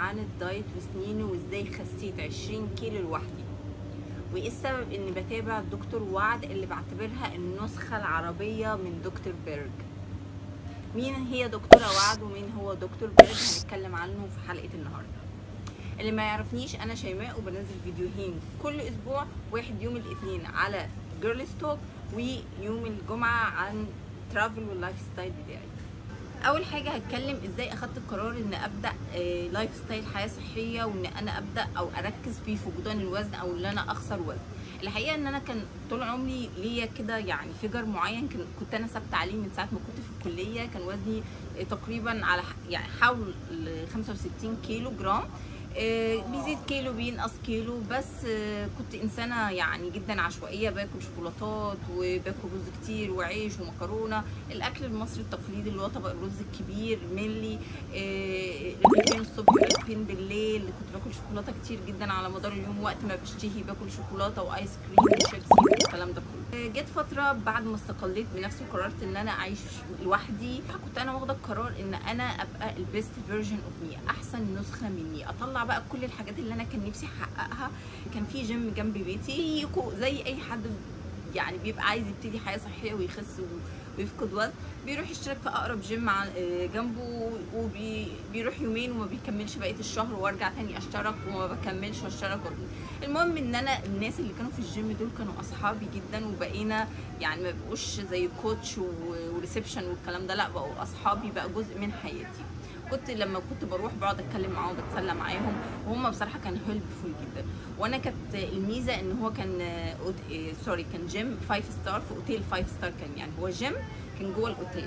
عن الدايت وسنينه وازاي خسيت 20 كيلو لوحدي وايه السبب اني بتابع الدكتور وعد اللي بعتبرها النسخة العربية من دكتور بيرج مين هي دكتورة وعد ومين هو دكتور بيرج هنتكلم عنه في حلقة النهاردة اللي ما يعرفنيش انا شيماء وبنزل فيديوهين كل اسبوع واحد يوم الاثنين على جيرل ستوك ويوم الجمعة عن ترافل واللايف ستايل بتاعي اول حاجه هتكلم ازاي اخدت القرار ان ابدا لايف ستايل حياه صحيه وان انا ابدا او اركز في فقدان الوزن او ان انا اخسر وزن الحقيقه ان انا كان طول عمري ليا كده يعني فيجر معين كنت انا ثابته عليه من ساعه ما كنت في الكليه كان وزني تقريبا على يعني حول 65 كيلو جرام بيزيد كيلو بينقص كيلو بس كنت انسانه يعني جدا عشوائيه باكل شوكولاتات وباكل رز كتير وعيش ومكرونه الاكل المصري التقليدي اللي هو طبق الرز الكبير ملي رغيفين الصبح رغيفين بالليل كنت باكل شوكولاته كتير جدا على مدار اليوم وقت ما بشتهي باكل شوكولاته وايس كريم وشيبسي والكلام ده كله جيت فتره بعد ما استقليت بنفسي وقررت ان انا اعيش لوحدي كنت انا واخده القرار ان انا ابقى البيست فيرجن اوف مي احسن نسخه مني اطلع بقى كل الحاجات اللي انا كان نفسي احققها كان في جيم جنب بيتي زي اي حد يعني بيبقى عايز يبتدي حياه صحيه ويخس ويفقد وزن بيروح يشترك في اقرب جيم جنبه وبيروح يومين وما بيكملش بقيه الشهر وارجع تاني اشترك وما بكملش واشترك المهم ان انا الناس اللي كانوا في الجيم دول كانوا اصحابي جدا وبقينا يعني ما بقوش زي كوتش وريسبشن والكلام ده لا بقوا اصحابي بقى جزء من حياتي كنت لما كنت بروح بقعد اتكلم معاهم وبتسلى معاهم وهم بصراحه كانوا هيلبفول جدا وانا كانت الميزه ان هو كان سوري كان جيم 5 ستار في اوتيل 5 ستار كان يعني هو جيم كان جوه الاوتيل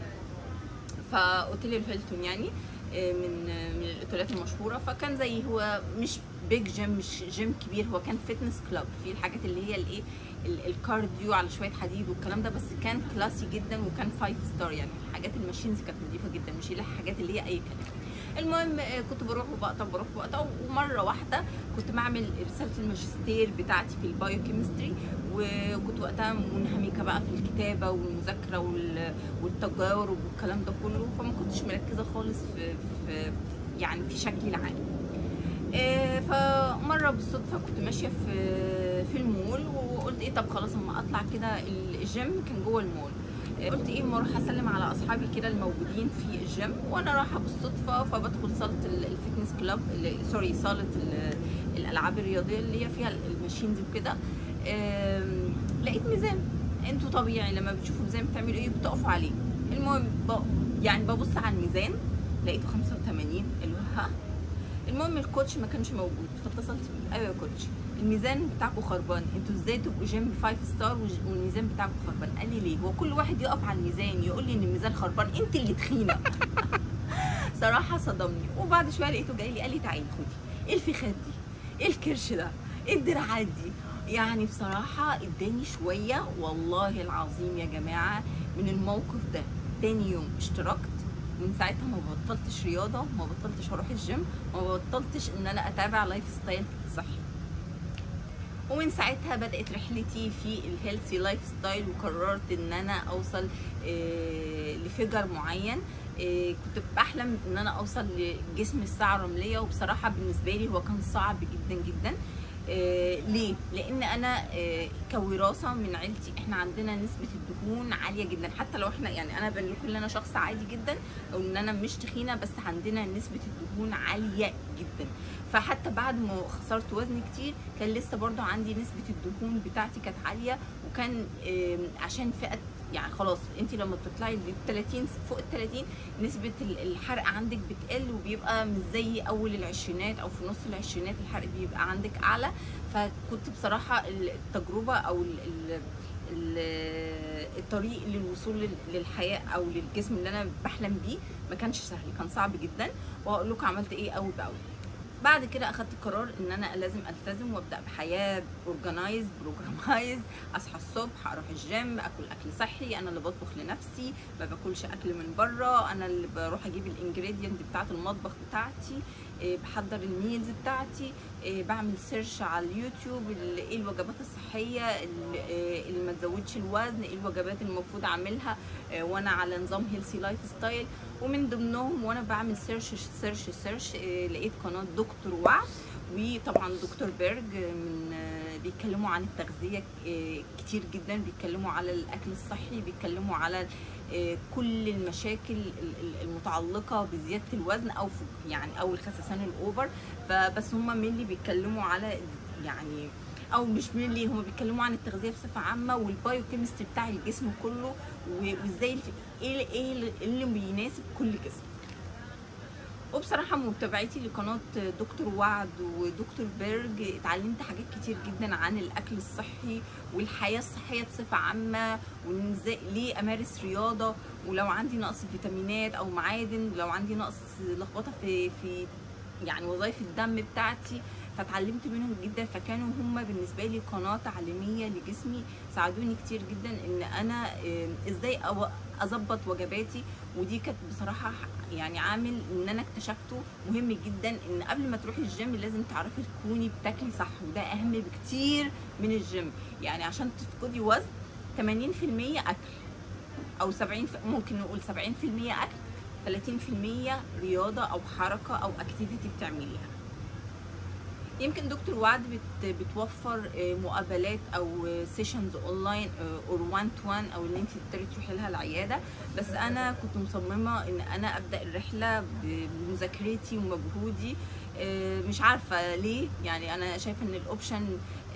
فاوتيل الهيلتون يعني من من الاوتيلات المشهوره فكان زي هو مش بيج جيم مش جيم كبير هو كان فتنس كلاب في الحاجات اللي هي الايه الكارديو على شويه حديد والكلام ده بس كان كلاسي جدا وكان 5 ستار يعني حاجات الماشينز كانت نظيفه جدا مش الحاجات اللي هي اي كلام المهم كنت بروح وبقطع بروح وبقطع ومره واحده كنت بعمل رساله الماجستير بتاعتي في البايو كيمستري وكنت وقتها منهمكه بقى في الكتابه والمذاكره والتجارب والكلام ده كله فما كنتش مركزه خالص في, في يعني في شكلي العام فمره بالصدفه كنت ماشيه في في المول وقلت ايه طب خلاص اما اطلع كده الجيم كان جوه المول قلت ايه اما اروح اسلم على اصحابي كده الموجودين في الجيم وانا رايحه بالصدفه فبدخل صاله الفتنس كلاب سوري صاله الالعاب الرياضيه اللي هي فيها الماشينز وكده لقيت ميزان انتوا طبيعي لما بتشوفوا ميزان بتعملوا ايه بتقفوا عليه المهم يعني ببص على الميزان لقيته 85 اللي هو ها المهم الكوتش ما كانش موجود فاتصلت بيه ايوه يا كوتش الميزان بتاعكم خربان انتوا ازاي تبقوا جيم 5 ستار والميزان بتاعكم خربان قال لي ليه هو كل واحد يقف على الميزان يقول لي ان الميزان خربان انت اللي تخينه صراحه صدمني وبعد شويه لقيته جاي لي قال لي تعالي خدي ايه الفخاد دي ايه الكرش ده ايه الدراعات دي يعني بصراحه اداني شويه والله العظيم يا جماعه من الموقف ده تاني يوم اشتركت من ساعتها ما بطلتش رياضه ما بطلتش اروح الجيم ما بطلتش ان انا اتابع لايف ستايل صحي ومن ساعتها بدات رحلتي في الهيلثي لايف ستايل وقررت ان انا اوصل لفيجر معين كنت بحلم ان انا اوصل لجسم الساعه الرمليه وبصراحه بالنسبه لي هو كان صعب جدا جدا آه ليه؟ لان انا آه كوراثه من عيلتي احنا عندنا نسبه الدهون عاليه جدا حتى لو احنا يعني انا بقول ان انا شخص عادي جدا او ان انا مش تخينه بس عندنا نسبه الدهون عاليه جدا فحتى بعد ما خسرت وزن كتير كان لسه برضو عندي نسبه الدهون بتاعتي كانت عاليه وكان آه عشان فئه يعني خلاص انت لما بتطلعي لل 30 فوق ال 30 نسبه الحرق عندك بتقل وبيبقى مش زي اول العشرينات او في نص العشرينات الحرق بيبقى عندك اعلى فكنت بصراحه التجربه او ال ال الطريق للوصول للحياه او للجسم اللي انا بحلم بيه ما كانش سهل كان صعب جدا وهقول لكم عملت ايه اول باول بعد كده اخدت قرار ان انا لازم التزم وابدا بحياه اورجنايز بروجرامايز اصحى الصبح اروح الجيم اكل اكل صحي انا اللي بطبخ لنفسي ما باكلش اكل من بره انا اللي بروح اجيب الانجريدينت بتاعه المطبخ بتاعتي آه، بحضر الميلز بتاعتي آه، بعمل سيرش على اليوتيوب ال- ايه الوجبات الصحيه ال- آه، اللي ما تزودش الوزن ايه الوجبات اللي المفروض اعملها آه، وانا على نظام هيلثي لايف ستايل ومن ضمنهم وانا بعمل سيرش سيرش سيرش آه، لقيت قناه دكتور وعد وطبعا دكتور بيرج من آه، بيتكلموا عن التغذيه آه، كتير جدا بيتكلموا على الاكل الصحي بيتكلموا على آه، كل المشاكل ال- ال- المتعلقه بزياده الوزن او في- يعني او الخسسان الاوفر فبس هم مين بيتكلموا على يعني او مش مين هم بيتكلموا عن التغذيه بصفه عامه والبايو كيمستري بتاع الجسم كله و- وازاي الف- ايه ايه اللي بيناسب كل جسم وبصراحة متابعتي لقناة دكتور وعد ودكتور بيرج اتعلمت حاجات كتير جدا عن الأكل الصحي والحياة الصحية بصفة عامة وإن ازاي ليه أمارس رياضة ولو عندي نقص فيتامينات أو معادن لو عندي نقص لخبطة في في يعني وظائف الدم بتاعتي فتعلمت منهم جدا فكانوا هم بالنسبة لي قناة تعليمية لجسمي ساعدوني كتير جدا ان انا آه، ازاي أو- اظبط وجباتي ودي كانت بصراحة يعني عامل ان انا اكتشفته مهم جدا ان قبل ما تروحي الجيم لازم تعرفي تكوني بتاكلي صح وده اهم بكتير من الجيم يعني عشان تفقدي وزن 80% اكل او 70 ف- ممكن نقول 70% اكل 30% رياضه او حركه او اكتيفيتي بتعمليها يمكن دكتور وعد بت بتوفر آه، مقابلات او سيشنز اونلاين اور 1 تو 1 او ان انت تقدري تروحي لها العياده بس انا كنت مصممه ان انا ابدا الرحله بمذاكرتي ومجهودي آه، مش عارفه ليه يعني انا شايفه ان الاوبشن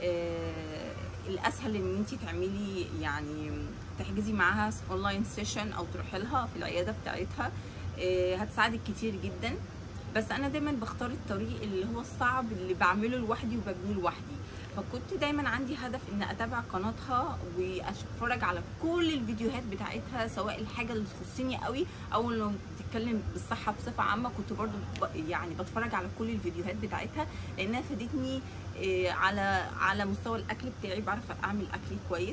آه، الاسهل ان انت تعملي يعني تحجزي معاها اونلاين سيشن او تروحي لها في العياده بتاعتها آه، هتساعدك كتير جدا بس انا دايما بختار الطريق اللي هو الصعب اللي بعمله لوحدي وببنيه لوحدي فكنت دايما عندي هدف ان اتابع قناتها واتفرج على كل الفيديوهات بتاعتها سواء الحاجه اللي تخصني قوي او لو بتتكلم بالصحه بصفه عامه كنت برضو ب- يعني بتفرج على كل الفيديوهات بتاعتها لانها فادتني آه، على على مستوى الاكل بتاعي بعرف اعمل اكل كويس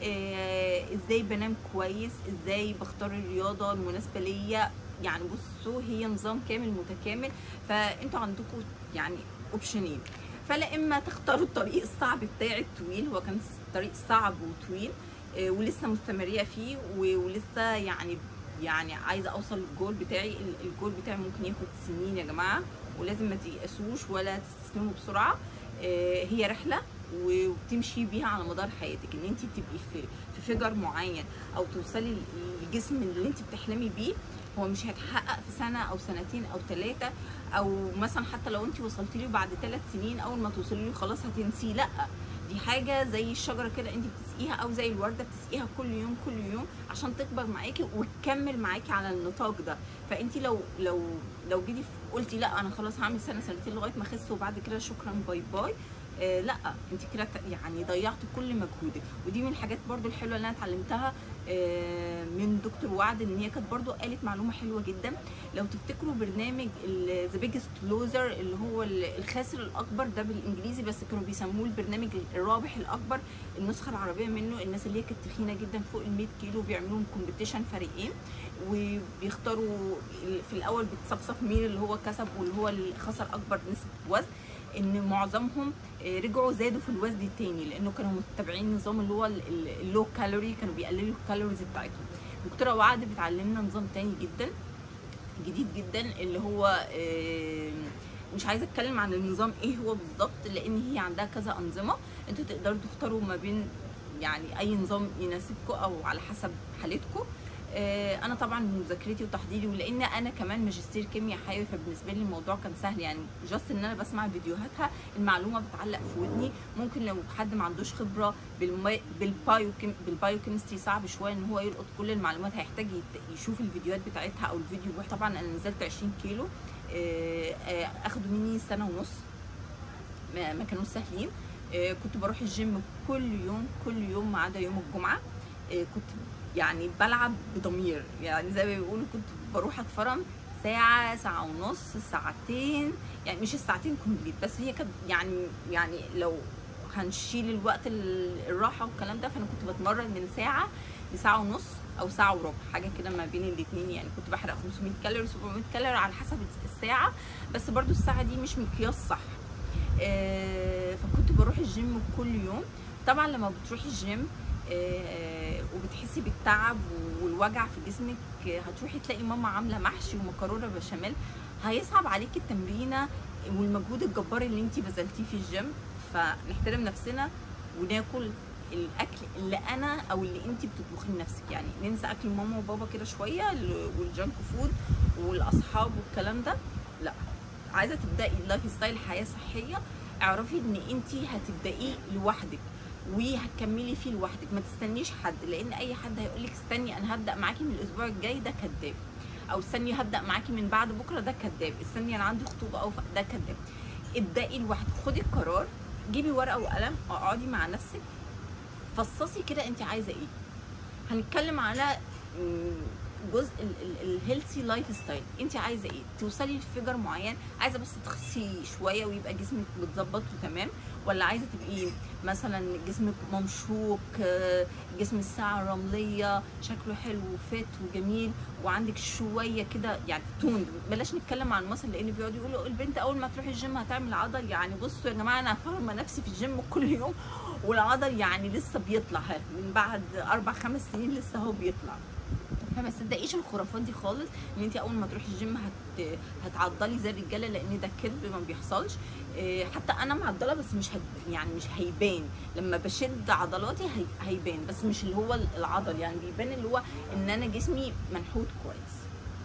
آه، ازاي بنام كويس ازاي بختار الرياضه المناسبه ليا يعني بصوا هي نظام كامل متكامل فانتوا عندكم يعني اوبشنين فلا اما تختاروا الطريق الصعب بتاعي الطويل هو كان طريق صعب وطويل آه، ولسه مستمريه فيه و- ولسه يعني يعني عايزه اوصل للجول بتاعي ال- الجول بتاعي ممكن ياخد سنين يا جماعه ولازم ما تيأسوش ولا تستسلموا بسرعه آه، هي رحله وبتمشي بيها على مدار حياتك ان انت تبقي في في فيجر معين او توصلي للجسم اللي انت بتحلمي بيه هو مش هيتحقق في سنه او سنتين او ثلاثه او مثلا حتى لو انت وصلتي له بعد ثلاث سنين اول ما توصلي له خلاص هتنسيه لا دي حاجه زي الشجره كده انت بتسقيها او زي الورده بتسقيها كل يوم كل يوم عشان تكبر معاكي وتكمل معاكي على النطاق ده فانت لو لو لو جيتي قلتي لا انا خلاص هعمل سنه سنتين لغايه ما اخس وبعد كده شكرا باي باي آه لا انت كده ت- يعني ضيعتي كل مجهودك ودي من الحاجات برضو الحلوه اللي انا اتعلمتها آه من دكتور وعد ان هي كانت برضو قالت معلومه حلوه جدا لو تفتكروا برنامج ذا بيجست لوزر اللي هو ال- الخاسر الاكبر ده بالانجليزي بس كانوا بيسموه البرنامج الرابح الاكبر النسخه العربيه منه الناس اللي هي كانت تخينه جدا فوق ال 100 كيلو بيعملوا كومبيتيشن فريقين وبيختاروا ال- في الاول بتصفصف مين اللي هو كسب واللي هو اللي خسر اكبر نسبه وزن ان معظمهم آه، رجعوا زادوا في الوزن التاني لانه كانوا متبعين النظام اللي هو ال- ال- اللو كالوري كانوا بيقللوا الكالوريز بتاعتهم دكتوره وعد بتعلمنا نظام تاني جدا جديد جدا اللي هو آه، مش عايزه اتكلم عن النظام ايه هو بالظبط لان هي عندها كذا انظمه انتوا تقدروا تختاروا ما بين يعني اي نظام يناسبكم او على حسب حالتكم آه، انا طبعا من مذاكرتي وتحضيري ولان انا كمان ماجستير كيمياء حيوي فبالنسبه لي الموضوع كان سهل يعني جاست ان انا بسمع فيديوهاتها المعلومه بتعلق في ودني ممكن لو حد ما عندوش خبره بالمي... بالبايو كيم... بالبايو كيمستري صعب شويه ان هو يلقط كل المعلومات هيحتاج يت- يشوف الفيديوهات بتاعتها او الفيديو طبعا انا نزلت 20 كيلو آه، آه، اخدوا مني سنه ونص ما ما كانوش سهلين آه، كنت بروح الجيم كل يوم كل يوم ما عدا يوم الجمعه آه، كنت يعني بلعب بضمير يعني زي ما بيقولوا كنت بروح اتفرم ساعة ساعة ونص ساعتين يعني مش الساعتين كومبليت بس هي كانت يعني يعني لو هنشيل الوقت ال- الراحة والكلام ده فأنا كنت بتمرن من ساعة لساعة ونص او ساعه وربع حاجه كده ما بين الاثنين يعني كنت بحرق 500 كالوري 700 كالوري على حسب الساعه بس برضو الساعه دي مش مقياس صح آه، فكنت بروح الجيم كل يوم طبعا لما بتروحي الجيم آه، وبتحسي بالتعب والوجع في جسمك آه، هتروحي تلاقي ماما عامله محشي ومكرونه بشاميل هيصعب عليكي التمرينه والمجهود الجبار اللي انت بذلتيه في الجيم فنحترم نفسنا وناكل الاكل اللي انا او اللي انت بتطبخيه لنفسك يعني ننسى اكل ماما وبابا كده شويه ال- والجانك فود والاصحاب والكلام ده لا عايزه تبداي لايف ستايل حياه صحيه اعرفي ان انت هتبدايه لوحدك وهتكملي فيه لوحدك ما تستنيش حد لان اي حد هيقول لك استني انا هبدا معاكي من الاسبوع الجاي ده كذاب او استني هبدا معاكي من بعد بكره ده كذاب استني انا عندي خطوبه او ف- ده كذاب ابدأي لوحدك خدي القرار جيبي ورقه وقلم اقعدي مع نفسك فصصي كده انت عايزه ايه هنتكلم على مم، جزء الهيلثي لايف ستايل انت عايزه ايه توصلي لفيجر معين عايزه بس تخسي شويه ويبقى جسمك متظبط وتمام ولا عايزه تبقي مثلا جسمك ممشوق آه، جسم الساعه الرمليه شكله حلو وفات وجميل وعندك شويه كده يعني تون بلاش نتكلم عن المصل لان بيقعدوا يقولوا البنت اول ما تروح الجيم هتعمل عضل يعني بصوا يا جماعه انا فاهمه نفسي في الجيم كل يوم والعضل يعني لسه بيطلع ها، من بعد اربع خمس سنين لسه هو بيطلع فما تصدقيش الخرافات دي خالص ان انت اول ما تروحي الجيم هت... هتعضلي زي الرجاله لان ده كذب ما بيحصلش إيه، حتى انا معضله بس مش هت... يعني مش هيبان لما بشد عضلاتي هي... هيبان بس مش اللي هو العضل يعني بيبان اللي هو ان انا جسمي منحوت كويس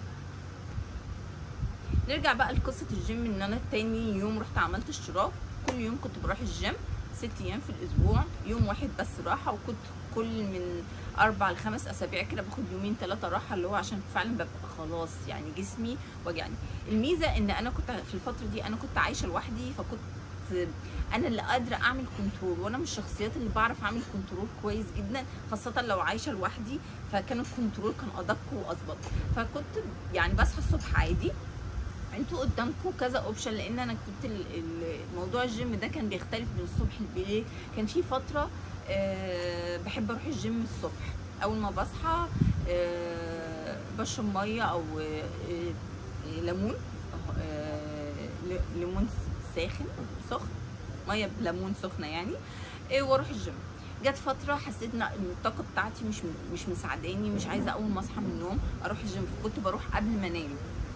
نرجع بقى لقصه الجيم ان انا تاني يوم رحت عملت اشتراك كل يوم كنت بروح الجيم ست ايام في الاسبوع يوم واحد بس راحه وكنت كل من اربع لخمس اسابيع كده باخد يومين ثلاثه راحه اللي هو عشان فعلا ببقى خلاص يعني جسمي وجعني الميزه ان انا كنت في الفتره دي انا كنت عايشه لوحدي فكنت انا اللي قادره اعمل كنترول وانا من الشخصيات اللي بعرف اعمل كنترول كويس جدا خاصه لو عايشه لوحدي فكان الكنترول كان ادق واظبط فكنت يعني بصحى الصبح عادي انتوا قدامكم كذا اوبشن لان انا كنت ال- ال- موضوع الجيم ده كان بيختلف من الصبح لبالليل كان في فتره آه، بحب اروح الجيم الصبح اول ما بصحى آه، بشرب ميه او آه، آه، ليمون آه، ل- ليمون ساخن سخن ميه بليمون سخنه يعني آه، واروح الجيم جت فتره حسيت ان إن الطاقه بتاعتي مش مش مساعداني مش عايزه اول ما اصحى من النوم اروح الجيم فكنت بروح قبل ما انام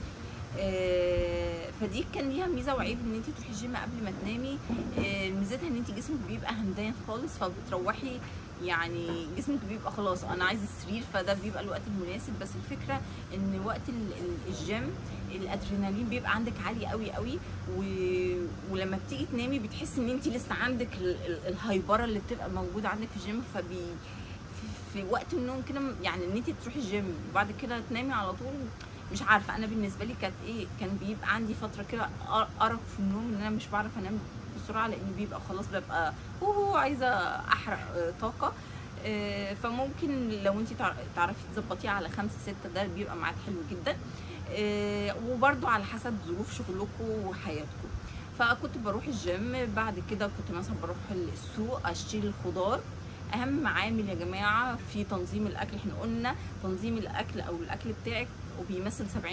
آه، فدي كان ليها ميزه وعيب ان انت تروحي الجيم قبل ما تنامي آه، ميزتها ان انت جسمك بيبقى همدان خالص فبتروحي يعني جسمك بيبقى خلاص انا عايزه السرير فده بيبقى الوقت المناسب بس الفكره ان وقت ال- ال- الجيم الادرينالين بيبقى عندك عالي قوي قوي و... ولما بتيجي تنامي بتحسي ان انت لسه عندك ال... ال... الهايبره اللي بتبقى موجوده عندك في الجيم فبي في- في وقت النوم كده يعني ان انت تروحي الجيم وبعد كده تنامي على طول مش عارفه انا بالنسبه لي كانت ايه كان بيبقى عندي فتره كده أر- ارق في النوم ان انا مش بعرف انام بسرعه لان بيبقى خلاص ببقى هو عايزه احرق آه، طاقه آه، فممكن لو انت تعرفي تظبطيه على خمسة ستة ده بيبقى ميعاد حلو جدا آه، وبرده على حسب ظروف شغلكم وحياتكم فكنت بروح الجيم بعد كده كنت مثلا بروح السوق اشتري الخضار اهم عامل يا جماعه في تنظيم الاكل احنا قلنا تنظيم الاكل او الاكل بتاعك وبيمثل 70%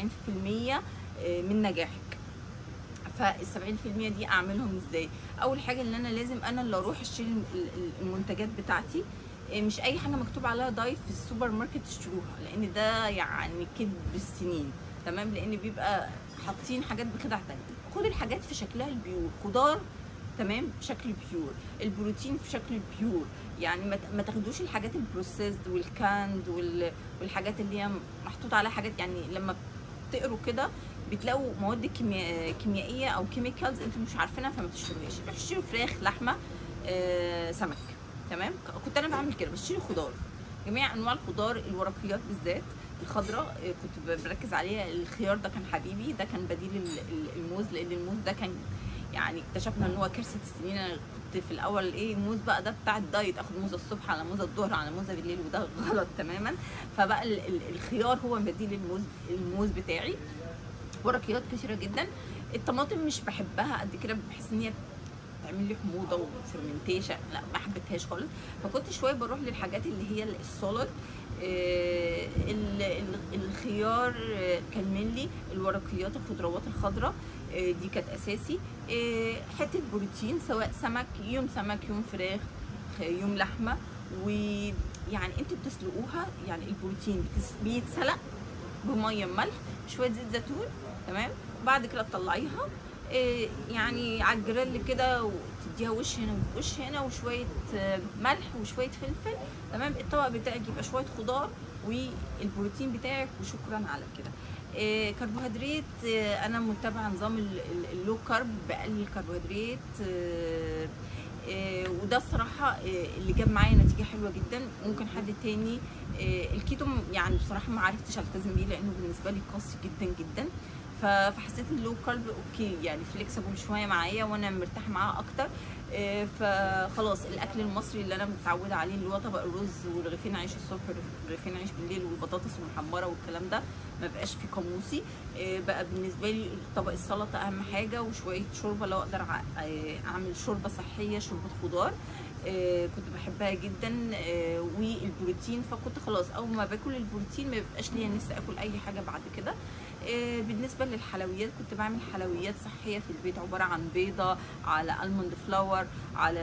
من نجاحك فال 70% دي اعملهم ازاي اول حاجه ان انا لازم انا اللي اروح اشتري ال- ال- المنتجات بتاعتي إيه، مش اي حاجه مكتوب عليها دايت في السوبر ماركت تشتروها لان ده يعني كذب السنين تمام لان بيبقى حاطين حاجات بخدع تانية خد الحاجات في شكلها البيور خضار تمام بشكل بيور البروتين في شكل بيور يعني ما ت- ما تاخدوش الحاجات البروسيسد والكاند وال- والحاجات اللي هي محطوط عليها حاجات يعني لما بتقروا كده بتلاقوا مواد كيمياء كيميائيه او كيميكالز انتوا مش عارفينها فما تشتروهاش اشتروا فراخ لحمه آه، سمك تمام ك- كنت انا بعمل كده بشتري خضار جميع انواع الخضار الورقيات بالذات الخضراء آه، كنت ب- بركز عليها الخيار ده كان حبيبي ده كان بديل ال- ال- الموز لان الموز ده كان يعني اكتشفنا ان هو كارثه السنين انا كنت في الاول ايه الموز بقى ده بتاع الدايت اخد موزه الصبح على موزه الظهر على موزه بالليل وده غلط تماما فبقى ال- ال- الخيار هو بديل الموز الموز بتاعي ورقيات كثيره جدا الطماطم مش بحبها قد كده بحس ان هي بتعمل لي حموضه وفرمنتيشن لا ما حبيتهاش خالص فكنت شويه بروح للحاجات اللي هي السوليد آه، ال- ال- الخيار آه، كمل لي الورقيات الخضروات الخضراء آه، دي كانت اساسي آه، حته بروتين سواء سمك يوم سمك يوم فراخ خ- يوم لحمه ويعني انتوا بتسلقوها يعني البروتين بتس- بيتسلق بميه ملح شويه زيت زيتون تمام بعد كده تطلعيها إيه، يعني على الجريل كده وتديها وش هنا ووش هنا وشويه آه، ملح وشويه فلفل تمام الطبق بتاعك يبقى شويه خضار والبروتين بتاعك وشكرا على كده إيه، كربوهيدرات آه، انا متبعه نظام ال- ال- اللو كارب بقلل الكربوهيدرات آه، آه، وده الصراحه آه، اللي جاب معايا نتيجه حلوه جدا ممكن حد تاني آه، الكيتو م- يعني بصراحه ما عرفتش التزم بيه لانه بالنسبه لي قاسي جدا جدا ف- فحسيت ان اللو كارب اوكي يعني فليكسبل شويه معايا وانا مرتاحه معاه اكتر آه، فخلاص الاكل المصري اللي انا متعوده عليه اللي هو طبق الرز ورغيفين عيش الصبح ورغيفين عيش بالليل والبطاطس المحمره والكلام ده ما بقاش في قاموسي آه، بقى بالنسبه لي طبق السلطه اهم حاجه وشويه شوربه لو اقدر أع- آه، اعمل شوربه صحيه شوربه خضار آه، كنت بحبها جدا آه، والبروتين فكنت خلاص اول ما باكل البروتين ما بيبقاش ليا نفسي اكل اي حاجه بعد كده آه، بالنسبه للحلويات كنت بعمل حلويات صحيه في البيت عباره عن بيضه على الموند فلاور على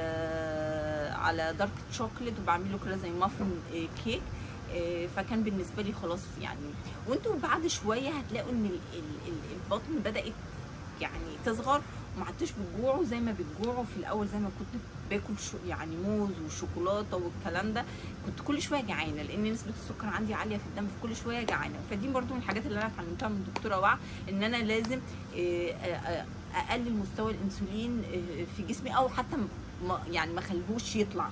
على دارك شوكليت وبعمل له كده زي مافن آه، كيك آه، فكان بالنسبه لي خلاص يعني وانتوا بعد شويه هتلاقوا ان ال- ال- ال- البطن بدات يعني تصغر وما عدتوش بتجوعوا زي ما بتجوعوا في الاول زي ما كنت باكل شو يعني موز وشوكولاته والكلام ده كنت كل شويه جعانه لان نسبه السكر عندي عاليه في الدم فكل شويه جعانه فدي برضو من الحاجات اللي انا اتعلمتها من الدكتوره وعى ان انا لازم آه، آه، اقلل مستوى الانسولين آه، في جسمي او حتى ما يعني ما خليهوش يطلع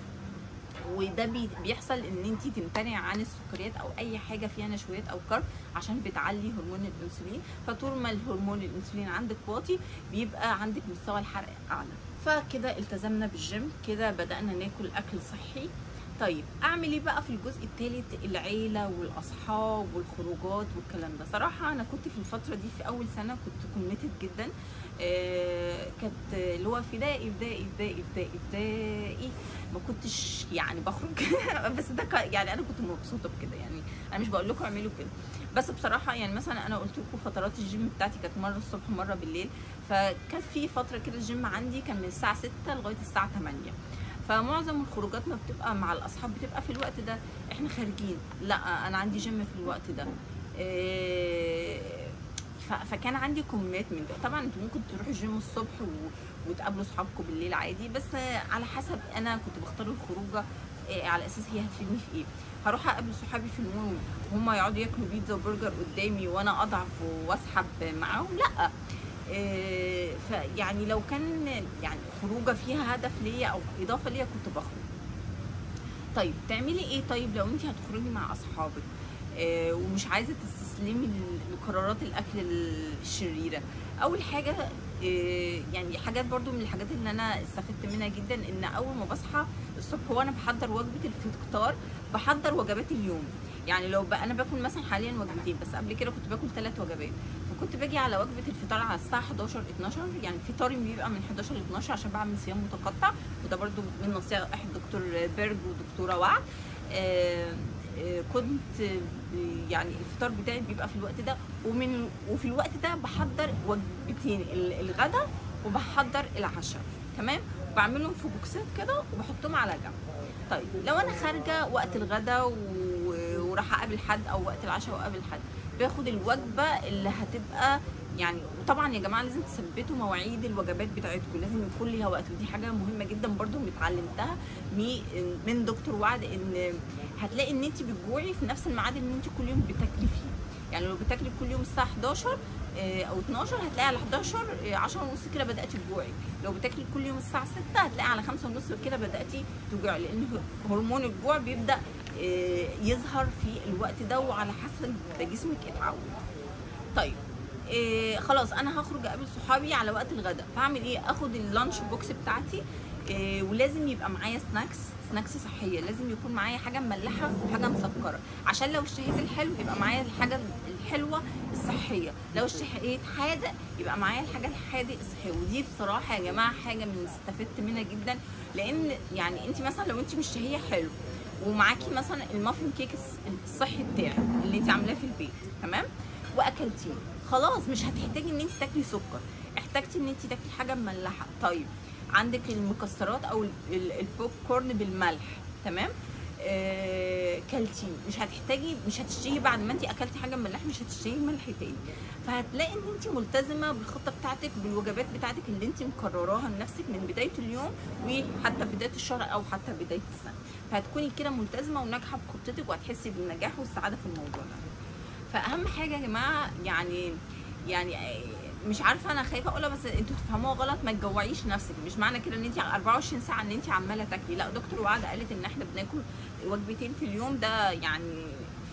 وده بي- بيحصل ان انت تمتنع عن السكريات او اي حاجه فيها نشويات او كرب عشان بتعلي هرمون الانسولين فطول ما الهرمون الانسولين عندك واطي بيبقى عندك مستوى الحرق اعلى فكده التزمنا بالجيم كده بدانا ناكل اكل صحي طيب اعمل ايه بقى في الجزء الثالث العيله والاصحاب والخروجات والكلام ده صراحه انا كنت في الفتره دي في اول سنه كنت كوميتد جدا آه، كانت اللي هو فدائي فدائي فدائي فدائي فدائي ما كنتش يعني بخرج بس ده كا- يعني انا كنت مبسوطه بكده يعني انا مش بقول لكم اعملوا كده بس بصراحه يعني مثلا انا قلت لكم فترات الجيم بتاعتي كانت مره الصبح مره بالليل فكان في فتره كده الجيم عندي كان من الساعه 6 لغايه الساعه 8 فمعظم الخروجات ما بتبقى مع الاصحاب بتبقى في الوقت ده احنا خارجين لا انا عندي جيم في الوقت ده إيه، ف- فكان عندي كوميتمنت طبعا انتوا ممكن تروحوا الجيم الصبح و... وتقابلوا صحابكم بالليل عادي بس على حسب انا كنت بختار الخروجه إيه، على اساس هي هتفيدني في ايه هروح اقابل صحابي في المول وهم يقعدوا ياكلوا بيتزا وبرجر قدامي وانا اضعف واسحب معاهم لا إيه، فيعني لو كان يعني خروجه فيها هدف ليا او اضافه ليا كنت بخرج طيب تعملي ايه طيب لو انت هتخرجي مع اصحابك آه، ومش عايزه تستسلمي ل- لقرارات الاكل الشريره اول حاجه آه، يعني حاجات برضو من الحاجات اللي انا استفدت منها جدا ان اول ما بصحى الصبح وانا بحضر وجبه الفطار بحضر وجبات اليوم يعني لو بقى انا باكل مثلا حاليا وجبتين بس قبل كده كنت باكل ثلاث وجبات فكنت باجي على وجبه الفطار على الساعه 11 12 يعني فطاري بيبقى من 11 ل 12 عشان بعمل صيام متقطع وده برضو من نصيحه دكتور بيرج ودكتوره وعد آه، آه، كنت آه، يعني الفطار بتاعي بيبقى في الوقت ده ومن وفي الوقت ده بحضر وجبتين ال- الغدا وبحضر العشاء تمام بعملهم في بوكسات كده وبحطهم على جنب طيب لو انا خارجه وقت الغدا و- وراح اقابل حد او وقت العشاء واقابل حد باخد الوجبه اللي هتبقى يعني وطبعا يا جماعه لازم تثبتوا مواعيد الوجبات بتاعتكم لازم يكون ليها وقت ودي حاجه مهمه جدا برضو اللي اتعلمتها مي- من دكتور وعد ان هتلاقي ان انت بتجوعي في نفس الميعاد اللي انت كل يوم بتاكلي فيه يعني لو بتاكلي كل يوم الساعه 11 آه، او 12 هتلاقي على 11 آه، 10 ونص كده بداتي تجوعي لو بتاكلي كل يوم الساعه 6 هتلاقي على 5 ونص كده بداتي تجوعي لان هرمون الجوع بيبدا آه، يظهر في الوقت ده وعلى حسب ده جسمك اتعود طيب إيه خلاص انا هخرج اقابل صحابي على وقت الغداء فاعمل ايه اخد اللانش بوكس بتاعتي إيه ولازم يبقى معايا سناكس سناكس صحيه لازم يكون معايا حاجه مملحه وحاجه مسكره عشان لو اشتهيت الحلو يبقى معايا الحاجه الحلوه الصحيه لو اشتهيت حادق يبقى معايا الحاجه الحادق الصحيه ودي بصراحه يا جماعه حاجه من استفدت منها جدا لان يعني انت مثلا لو انت مشتهيه حلو ومعاكي مثلا المافن كيك الص- الصحي بتاعك اللي انت عاملاه في البيت تمام واكلتيه خلاص مش هتحتاجي ان انت تاكلي سكر احتاجتي ان انت تاكلي حاجه مملحه طيب عندك المكسرات او ال- ال- البوب كورن بالملح تمام آه، كلتي مش هتحتاجي مش هتشتهي بعد ما انت اكلتي حاجه مملحه مش هتشتهي ملح تاني فهتلاقي ان انت ملتزمه بالخطه بتاعتك بالوجبات بتاعتك اللي انت مقرراها لنفسك من بدايه اليوم وحتى بدايه الشهر او حتى بدايه السنه فهتكوني كده ملتزمه وناجحه بخطتك وهتحسي بالنجاح والسعاده في الموضوع ده فاهم حاجه يا جماعه يعني يعني مش عارفه انا خايفه اقولها بس انتوا تفهموها غلط ما تجوعيش نفسك مش معنى كده ان انت 24 ساعه ان انت عماله تاكلي لا دكتور وعده قالت ان احنا بناكل وجبتين في اليوم ده يعني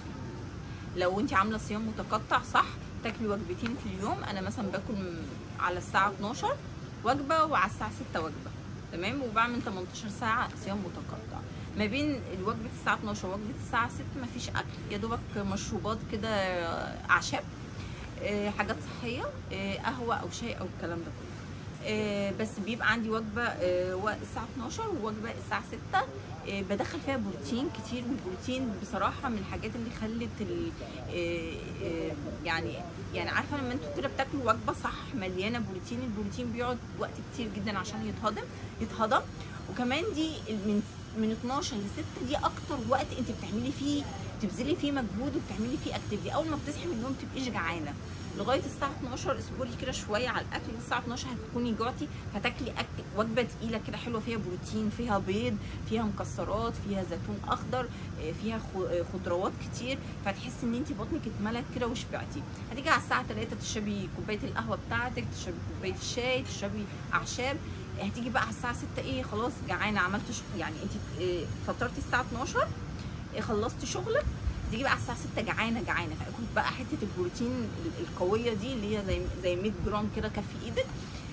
لو انت عامله صيام متقطع صح تاكلي وجبتين في اليوم انا مثلا باكل م- على الساعه 12 وجبه وعلى الساعه 6 وجبه تمام وبعمل 18 ساعه صيام متقطع ما بين وجبه الساعه 12 ووجبه الساعه 6 مفيش اكل يا دوبك مشروبات كده اعشاب آه، حاجات صحيه آه، قهوه او شاي او الكلام ده كله آه، بس بيبقى عندي وجبه آه، و- الساعه 12 ووجبه الساعه 6 آه، بدخل فيها بروتين كتير والبروتين بصراحه من الحاجات اللي خلت ال- آه، آه، يعني يعني عارفه لما انتوا كده بتاكلوا وجبه صح مليانه بروتين البروتين بيقعد وقت كتير جدا عشان يتهضم يتهضم وكمان دي ال- من من 12 ل 6 دي اكتر وقت انت بتعملي فيه تبذلي فيه مجهود وبتعملي فيه اكتيفيتي اول ما بتصحي من النوم تبقيش جعانه لغايه الساعه 12 اصبري كده شويه على الاكل الساعه 12 هتكوني جوعتي هتاكلي اكل وجبه تقيله كده حلوه فيها بروتين فيها بيض فيها مكسرات فيها زيتون اخضر آه، فيها خ- آه، خضروات كتير فهتحسي ان انت بطنك اتملت كده وشبعتي هتيجي على الساعه 3 تشربي كوبايه القهوه بتاعتك تشربي كوبايه الشاي تشربي اعشاب هتيجي بقى على الساعه 6 ايه خلاص جعانه عملت ش- يعني انت آه، فطرتي الساعه 12 آه، خلصتي شغلك تيجي بقى على الساعه 6 جعانه جعانه فاكل بقى حته البروتين ال- القويه دي اللي هي زي زي 100 جرام كده كف ايدك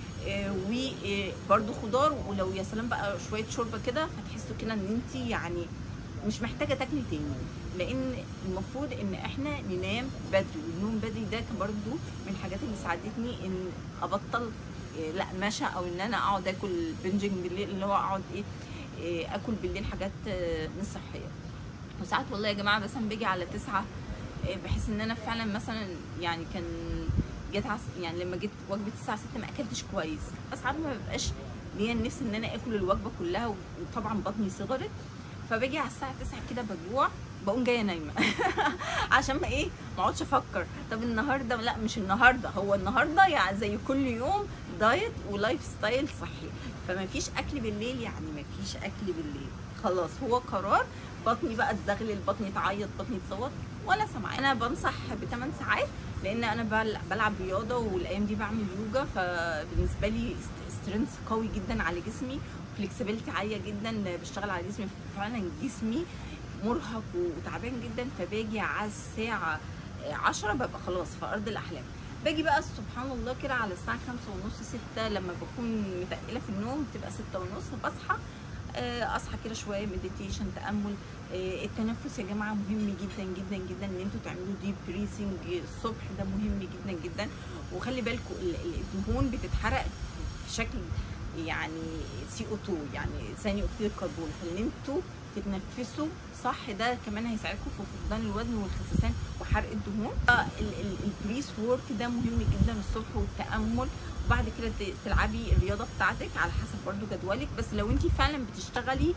وبرده خضار ولو يا سلام بقى شويه شوربه كده فتحسوا كده ان انت يعني مش محتاجه تاكلي تاني لان المفروض ان احنا ننام بدري والنوم بدري ده برضو من الحاجات اللي ساعدتني ان ابطل إيه، لا مشى او ان انا اقعد اكل بنجنج بالليل اللي هو اقعد ايه إيه، اكل بالليل حاجات آه، مش صحيه وساعات والله يا جماعه مثلا باجي على تسعة إيه، بحس ان انا فعلا مثلا يعني كان جيت عس... يعني لما جيت وجبه الساعه 6 ما اكلتش كويس بس ساعات ما ببقاش ليا النفس ان انا اكل الوجبه كلها و- وطبعا بطني صغرت فباجي على الساعه 9 كده بجوع بقوم جايه نايمه عشان ما ايه ما اقعدش افكر طب النهارده لا مش النهارده هو النهارده يعني زي كل يوم دايت ولايف ستايل صحي فما فيش اكل بالليل يعني ما فيش اكل بالليل خلاص هو قرار بطني بقى تزغلل بطني تعيط بطني تصوت ولا سمع انا بنصح بثمان ساعات لان انا بل- بلعب رياضه والايام دي بعمل يوجا فبالنسبه لي سترينث قوي جدا على جسمي فلكسبيليتي عاليه جدا بشتغل على جسمي فعلا جسمي مرهق وتعبان جدا فباجي على الساعه 10 ببقى خلاص في ارض الاحلام باجي بقى سبحان الله كده على الساعه خمسة ونص ستة لما بكون متقله في النوم بتبقى ستة ونص بصحى آه، اصحى كده شويه مديتيشن تامل آه، التنفس يا جماعه مهم جدا جدا جدا ان انتوا تعملوا ديب بريسنج الصبح ده مهم جدا جدا وخلي بالكم ال- ال- الدهون بتتحرق في شكل يعني سي او 2 يعني ثاني اكسيد الكربون فان انتوا تتنفسوا صح ده كمان هيساعدكم في فقدان الوزن والخسسان وحرق الدهون البريس وورك ده مهم جدا الصبح والتامل وبعد كده ت- تلعبي الرياضه بتاعتك على حسب برضو جدولك بس لو انت فعلا بتشتغلي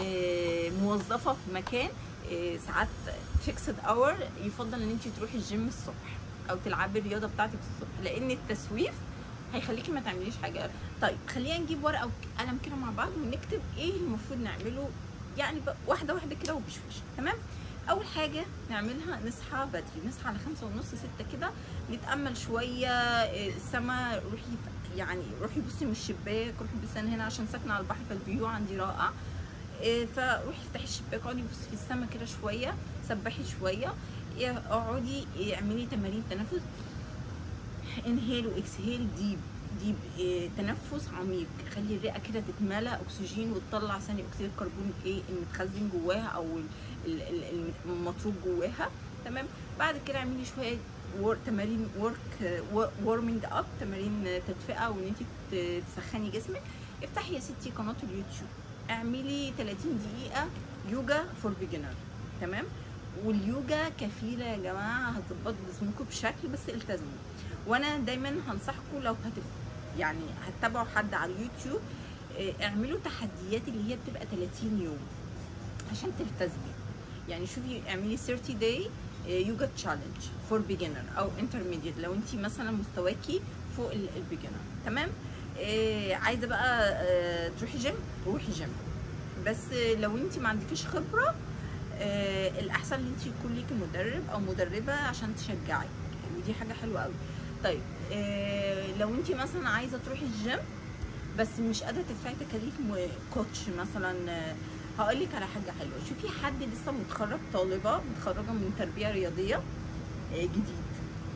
آه، موظفه في مكان آه، ساعات فيكسد اور يفضل ان انت تروحي الجيم الصبح او تلعبي الرياضه بتاعتك الصبح لان التسويف هيخليكي ما تعمليش حاجه طيب خلينا نجيب ورقه وقلم كده مع بعض ونكتب ايه المفروض نعمله يعني ب- واحده واحده كده وبشويش تمام اول حاجه نعملها نصحى بدري نصحى على خمسة ونص ستة كده نتامل شويه إيه، السما روحي يعني روحي بصي من الشباك روحي بصي أنا هنا عشان ساكنه على البحر فالفيو عندي رائع إيه، فروحي افتحي الشباك اقعدي بصي في السما كده شويه سبحي شويه إيه، اقعدي إيه، اعملي تمارين تنفس انهيل واكسهيل ديب ديب إيه تنفس عميق خلي الرئه كده تتملى اكسجين وتطلع ثاني اكسيد الكربون ايه المتخزن جواها او ال- ال- ال- المتروك جواها تمام بعد كده اعملي شويه ور... تمارين ورك وورمنج اب تمارين تدفئه وان انت ت- تسخني جسمك افتحي يا ستي قناه اليوتيوب اعملي 30 دقيقه يوجا فور بيجنر تمام واليوجا كفيله يا جماعه هتظبط جسمكم بشكل بس التزموا وانا دايما هنصحكم لو هتف يعني هتتابعوا حد على اليوتيوب آه، اعملوا تحديات اللي هي بتبقى 30 يوم عشان تلتزمي يعني شوفي اعملي 30 داي يوجا تشالنج فور بيجنر او انترميديت لو انت مثلا مستواكي فوق البيجنر تمام آه، عايزه بقى آه، تروحي جيم روحي جيم بس لو انت ما عندكيش خبره آه، الاحسن ان انت يكون ليكي مدرب او مدربه عشان تشجعك ودي حاجه حلوه قوي طيب آه، لو انت مثلا عايزه تروحي الجيم بس مش قادره تدفعي تكاليف م- كوتش مثلا هقول لك على حاجه حلوه شوفي حد لسه متخرج طالبه متخرجه من تربيه رياضيه آه، جديد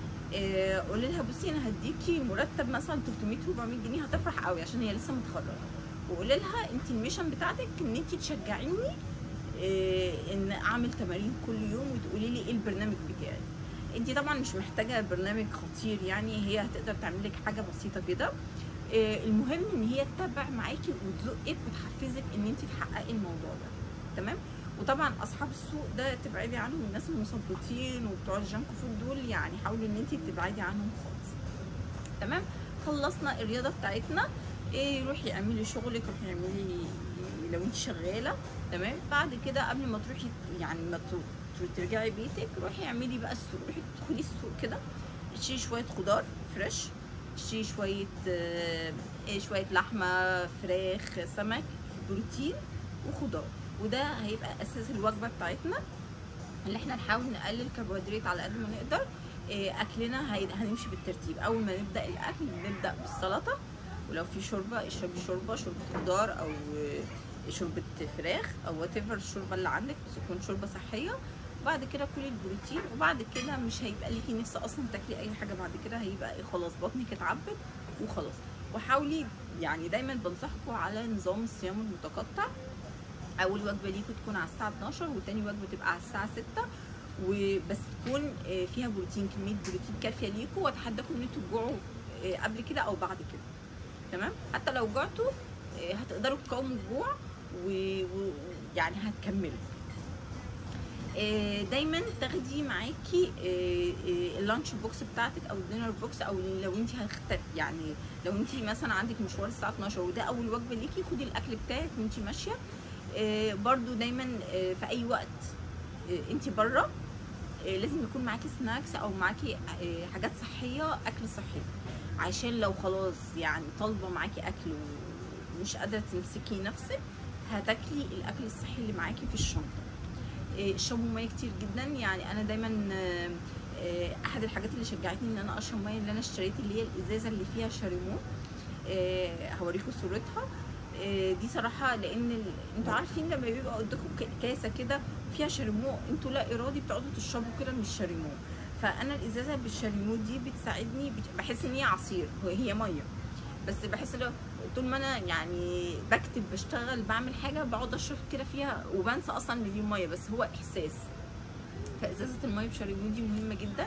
آه، قولي لها بصي انا هديكي مرتب مثلا 300 400 جنيه هتفرح قوي عشان هي لسه متخرجه وقولي لها انت الميشن بتاعتك ان انت تشجعيني آه، ان اعمل تمارين كل يوم وتقولي لي ايه البرنامج بتاعي انت طبعا مش محتاجه برنامج خطير يعني هي هتقدر تعمل لك حاجه بسيطه كده آه، المهم ان هي تتابع معاكي وتزقك وتحفزك ان انت تحققي الموضوع ده تمام وطبعا اصحاب السوق ده تبعدي عنهم الناس المثبطين وبتوع الجانك فود دول يعني حاولي ان انت تبعدي عنهم خالص تمام خلصنا الرياضه بتاعتنا ايه روحي اعملي شغلك روحي اعملي لو انت شغاله تمام بعد كده قبل ما تروحي يعني ما تر- ترجعي بيتك روحي اعملي بقى السوق روحي ادخلي السوق كده اشتري شويه خضار فريش اشتري شويه آه، إيه، شويه لحمه فراخ سمك بروتين وخضار وده هيبقى اساس الوجبه بتاعتنا اللي احنا نحاول نقلل كربوهيدرات على قد ما نقدر إيه، اكلنا هي- هنمشي بالترتيب اول ما نبدا الاكل نبدا بالسلطه ولو في شوربه اشربي شوربه شوربه خضار او آه، شوربه فراخ او وات ايفر الشوربه اللي عندك بس تكون شوربه صحيه بعد كده كلي البروتين وبعد كده مش هيبقى ليكي نفس اصلا تاكلي اي حاجه بعد كده هيبقى إيه خلاص بطنك اتعبت وخلاص وحاولي يعني دايما بنصحكم على نظام الصيام المتقطع اول وجبه ليكوا تكون على الساعه 12 وتاني وجبه تبقى على الساعه 6 وبس تكون آه، فيها بروتين كميه بروتين كافيه ليكوا واتحداكم ان انتوا تجوعوا آه، قبل كده او بعد كده تمام حتى لو جعتوا آه، هتقدروا تقاوموا الجوع ويعني و... يعني هتكملوا آه، دايما تاخدي معاكي آه، آه، اللانش بوكس بتاعتك او الدينر بوكس او لو انت هتخت يعني لو انت مثلا عندك مشوار الساعه 12 وده اول وجبه ليكي خدي الاكل بتاعك وانت ماشيه آه، برضو دايما آه، في اي وقت انت بره لازم يكون معاكي سناكس او معاكي آه، حاجات صحيه اكل صحي عشان لو خلاص يعني طالبه معاكي اكل ومش قادره تمسكي نفسك هتاكلي الاكل الصحي اللي معاكي في الشنطه آه، اشربوا ميه كتير جدا يعني انا دايما آه، آه، احد الحاجات اللي شجعتني ان انا اشرب ميه اللي انا اشتريت اللي هي الازازه اللي فيها شاريمو آه، هوريكم صورتها آه، دي صراحه لان ال... انتوا عارفين لما بيبقى قدامكم ك- كاسه كده فيها شاريمو انتوا لا ارادي بتقعدوا تشربوا كده من الشاريمو فانا الازازه بالشاريمو دي بتساعدني بت- بحس ان هي عصير هو- هي ميه بس بحس لو طول ما انا يعني بكتب بشتغل بعمل حاجه بقعد اشرب كده فيها وبنسى اصلا ان دي ميه بس هو احساس فازازه الميه بشاريمو دي مهمه جدا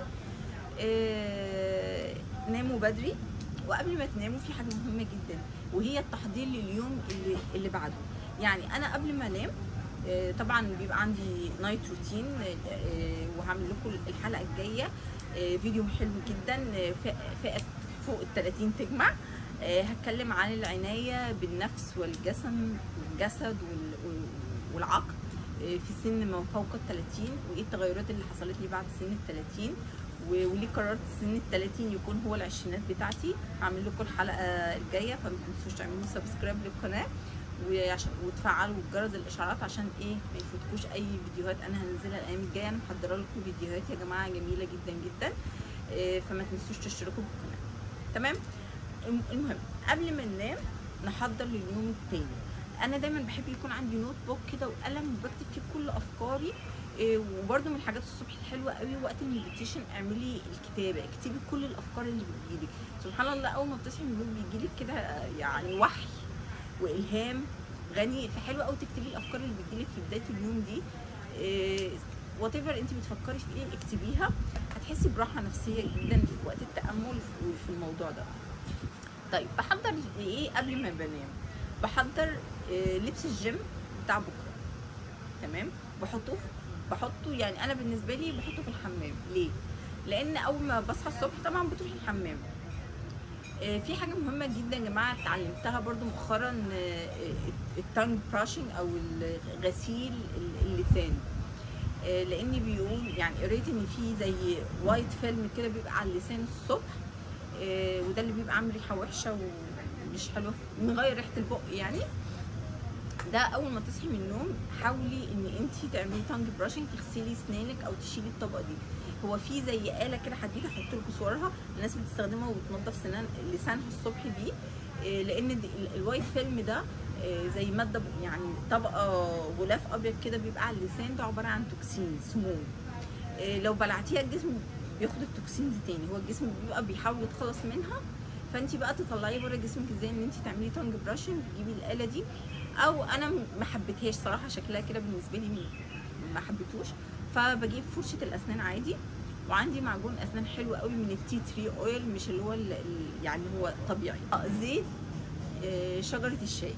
آه، ناموا بدري وقبل ما تناموا في حاجه مهمه جدا وهي التحضير لليوم اللي اللي بعده يعني انا قبل ما انام آه، طبعا بيبقى عندي نايت روتين آه، وهعمل لكم الحلقه الجايه آه، فيديو حلو جدا آه، فئة- فئه فوق ال 30 تجمع آه، هتكلم عن العنايه بالنفس والجسم والجسد وال- وال- والعقل آه، في سن ما فوق ال 30 وايه التغيرات اللي حصلت لي بعد سن ال 30 و- وليه قررت سن ال 30 يكون هو العشرينات بتاعتي هعمل لكم الحلقه الجايه فما تنسوش تعملوا سبسكرايب للقناه وعشان وتفعلوا جرس الاشعارات عشان ايه ما يفوتكوش اي فيديوهات انا هنزلها الايام الجايه انا محضره لكم فيديوهات يا جماعه جميله جدا جدا إيه، فما تنسوش تشتركوا بالقناه تمام الم- المهم قبل ما ننام نحضر لليوم التاني انا دايما بحب يكون عندي نوت بوك كده وقلم وبكتب فيه كل افكاري إيه، وبرده من الحاجات الصبح الحلوه قوي وقت المديتيشن اعملي الكتابه اكتبي كل الافكار اللي بتجيلك سبحان الله اول ما بتصحي من النوم بيجيلك كده آه، يعني وحي والهام غني فحلو قوي تكتبي الافكار اللي بتجيلك في بدايه اليوم دي وات ايفر انت بتفكري في ايه اكتبيها هتحسي براحه نفسيه جدا في وقت التامل في الموضوع ده طيب بحضر ايه قبل ما بنام بحضر آه، لبس الجيم بتاع بكره تمام بحطه بحطه يعني انا بالنسبه لي بحطه في الحمام ليه لان اول ما بصحى الصبح طبعا بتروح الحمام آه، في حاجه مهمه جدا يا جماعه اتعلمتها برضو مؤخرا التانج براشنج او غسيل اللسان آه، لان بيقول يعني قريت ان في زي وايت فيلم كده بيبقى على اللسان الصبح آه، وده اللي بيبقى عامل ريحه وحشه ومش حلوه مغير ريحه البق يعني ده اول ما تصحي من النوم حاولي ان انت تعملي تانج براشنج تغسلي اسنانك او تشيلي الطبقه دي هو في زي اله كده حديد هحط لكم صورها الناس بتستخدمها وبتنضف سنان لسانها الصبح بيه آه، لان دي- ال- الوايت فيلم ده آه، زي ماده ب- يعني طبقه غلاف ابيض كده بيبقى على اللسان ده عباره عن توكسين سموم آه، لو بلعتيها الجسم بياخد التوكسين دي تاني هو الجسم بيبقى بيحاول يتخلص منها فانت بقى تطلعيه بره جسمك ازاي ان انت تعملي تانج براشنج تجيبي الاله دي او انا م- ما حبيتهاش صراحه شكلها كده بالنسبه لي م- ما حبيتهوش فبجيب فرشه الاسنان عادي وعندي معجون اسنان حلو قوي من التي تري اويل مش اللي هو ال- ال- يعني هو طبيعي آه، زيت آه، شجره الشاي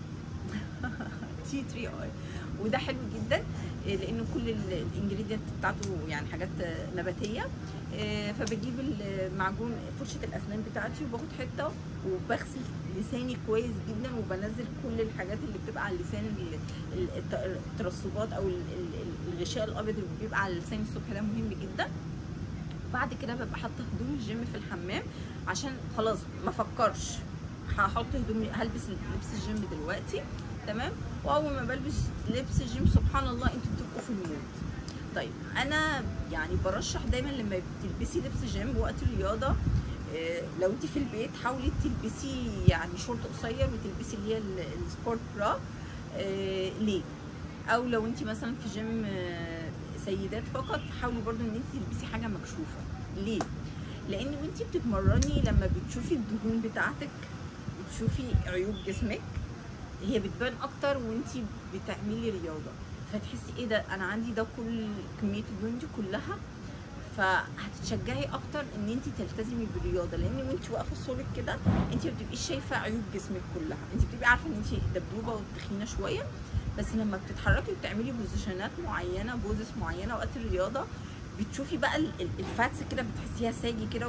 تي تري اويل وده حلو جدا آه، لان كل الانجريدينت بتاعته يعني حاجات آه، نباتيه آه، فبجيب المعجون فرشه الاسنان بتاعتي وباخد حته وبغسل لساني كويس جدا وبنزل كل الحاجات اللي بتبقى على اللسان ال- ال- الت- الترسبات او ال- ال- ال- الغشاء الابيض اللي بيبقى على اللسان الصبح ده مهم جدا بعد كده ببقى حاطه هدوم الجيم في الحمام عشان خلاص ما افكرش هحط هدومي هلبس لبس الجيم دلوقتي تمام واول ما بلبس لبس الجيم سبحان الله انتوا بتبقوا في المود طيب انا يعني برشح دايما لما تلبسي لبس جيم وقت الرياضه آه، لو انت في البيت حاولي تلبسي يعني شورت قصير وتلبسي اللي هي ال- السبورت برا آه، ليه او لو انت مثلا في جيم آه، سيدات فقط حاولي برضو ان انت تلبسي حاجه مكشوفه ليه لان وانت بتتمرني لما بتشوفي الدهون بتاعتك بتشوفي عيوب جسمك هي بتبان اكتر وانت بتعملي رياضه فتحسي ايه ده انا عندي ده كل كميه الدهون دي كلها فهتتشجعي اكتر ان انت تلتزمي بالرياضه لان وانت واقفه صورك كده انت ما بتبقيش شايفه عيوب جسمك كلها انت بتبقي عارفه ان انت دبدوبه وتخينه شويه بس لما بتتحركي وبتعملي بوزيشنات معينه بوزس معينه وقت الرياضه بتشوفي بقى ال- ال- الفاتس كده بتحسيها ساجي كده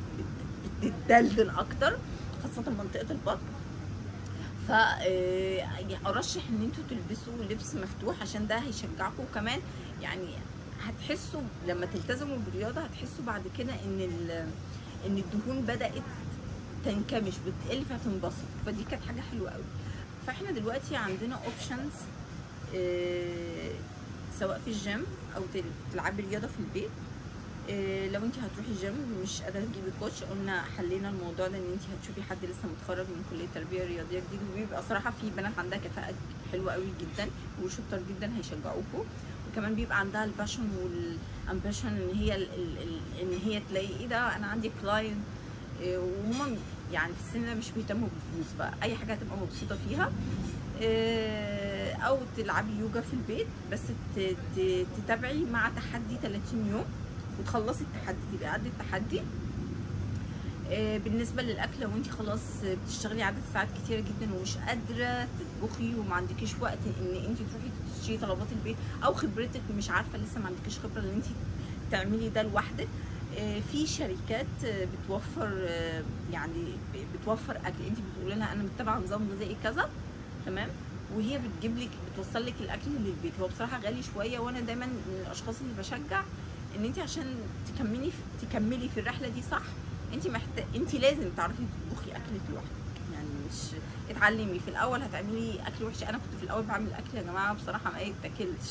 وبتدلدل اكتر خاصه منطقه البطن ف آه، ارشح ان انتوا تلبسوا لبس مفتوح عشان ده هيشجعكم وكمان يعني هتحسوا لما تلتزموا بالرياضه هتحسوا بعد كده ان ال- ان الدهون بدات تنكمش بتقل فتنبسط فدي كانت حاجه حلوه قوي فاحنا دلوقتي عندنا اوبشنز سواء في الجيم او تل- تلعبي رياضه في البيت آه، لو انت هتروحي الجيم مش قادره تجيبي كوتش قلنا حلينا الموضوع ده ان انت هتشوفي حد لسه متخرج من كليه تربيه رياضيه جديد وبيبقى صراحه في بنات عندها كفاءه حلوه قوي جدا وشطار جدا هيشجعوكوا وكمان بيبقى عندها الباشن والامبيشن ان هي ال ال ال ان هي تلاقي ايه ده انا عندي كلاين وهم يعني في السن ده مش بيهتموا بالفلوس فاي حاجه هتبقى مبسوطه فيها آه، او تلعبي يوجا في البيت بس ت- ت- تتابعي مع تحدي 30 يوم وتخلصي التحدي تبقي قد التحدي آه، بالنسبه للاكل لو انت خلاص بتشتغلي عدد ساعات كتيره جدا ومش قادره تطبخي وما عندكيش وقت ان انت تروحي تشتري طلبات البيت او خبرتك مش عارفه لسه ما عندكيش خبره ان انت تعملي ده لوحدك آه، في شركات آه، بتوفر آه، يعني ب- بتوفر اكل انت بتقولي لها انا متبعه نظام غذائي كذا تمام وهي بتجيب لك بتوصل لك الاكل للبيت هو بصراحه غالي شويه وانا دايما من الاشخاص اللي بشجع ان انت عشان تكملي في تكملي في الرحله دي صح انت محتاج انت لازم تعرفي تطبخي اكلك لوحدك يعني مش اتعلمي في الاول هتعملي اكل وحش انا كنت في الاول بعمل اكل يا جماعه بصراحه ما يتاكلش